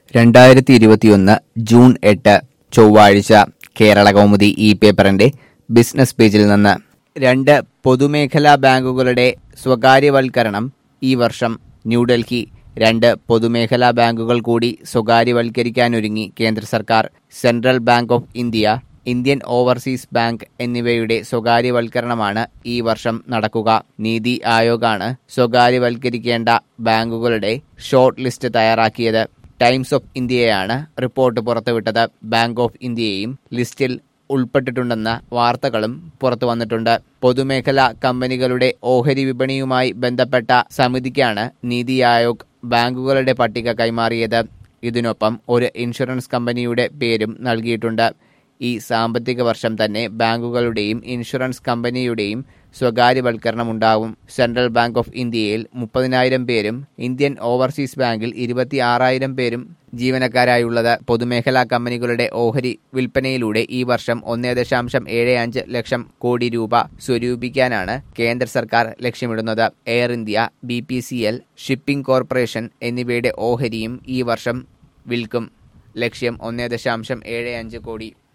രണ്ടായിരത്തി ഇരുപത്തിയൊന്ന് ജൂൺ എട്ട് ചൊവ്വാഴ്ച കേരള കൗമുദി ഈ പേപ്പറിന്റെ ബിസിനസ് പേജിൽ നിന്ന് രണ്ട് പൊതുമേഖലാ ബാങ്കുകളുടെ സ്വകാര്യവൽക്കരണം ഈ വർഷം ന്യൂഡൽഹി രണ്ട് പൊതുമേഖലാ ബാങ്കുകൾ കൂടി സ്വകാര്യവൽക്കരിക്കാനൊരുങ്ങി കേന്ദ്ര സർക്കാർ central bank of India Indian overseas bank എന്നിവയുടെ സ്വകാര്യവൽക്കരണമാണ് ഈ വർഷം നടക്കുക നീതി ആയോഗാണ് സ്വകാര്യവൽക്കരിക്കേണ്ട ബാങ്കുകളുടെ ഷോർട്ട് ലിസ്റ്റ് തയ്യാറാക്കിയത് ടൈംസ് ഓഫ് ഇന്ത്യയാണ് റിപ്പോർട്ട് പുറത്തുവിട്ടത് ബാങ്ക് ഓഫ് ഇന്ത്യയും ലിസ്റ്റിൽ ഉൾപ്പെട്ടിട്ടുണ്ടെന്ന വാർത്തകളും പുറത്തു വന്നിട്ടുണ്ട് പൊതുമേഖലാ കമ്പനികളുടെ ഓഹരി വിപണിയുമായി ബന്ധപ്പെട്ട സമിതിക്കാണ് നീതി ആയോഗ് ബാങ്കുകളുടെ പട്ടിക കൈമാറിയത് ഇതിനൊപ്പം ഒരു ഇൻഷുറൻസ് കമ്പനിയുടെ പേരും നൽകിയിട്ടുണ്ട് ഈ സാമ്പത്തിക വർഷം തന്നെ ബാങ്കുകളുടെയും ഇൻഷുറൻസ് കമ്പനിയുടെയും സ്വകാര്യവൽക്കരണം ഉണ്ടാവും സെൻട്രൽ ബാങ്ക് ഓഫ് ഇന്ത്യയിൽ മുപ്പതിനായിരം പേരും ഇന്ത്യൻ ഓവർസീസ് ബാങ്കിൽ ഇരുപത്തി ആറായിരം പേരും ജീവനക്കാരായുള്ളത് പൊതുമേഖലാ കമ്പനികളുടെ ഓഹരി വിൽപ്പനയിലൂടെ ഈ വർഷം ഒന്നേ ദശാംശം ഏഴ് അഞ്ച് ലക്ഷം കോടി രൂപ സ്വരൂപിക്കാനാണ് കേന്ദ്ര സർക്കാർ ലക്ഷ്യമിടുന്നത് air India B P C L shipping corporation എന്നിവയുടെ ഓഹരിയും ഈ വർഷം വിൽക്കും ലക്ഷ്യം ഒന്നേ ദശാംശം ഏഴ് അഞ്ച് കോടി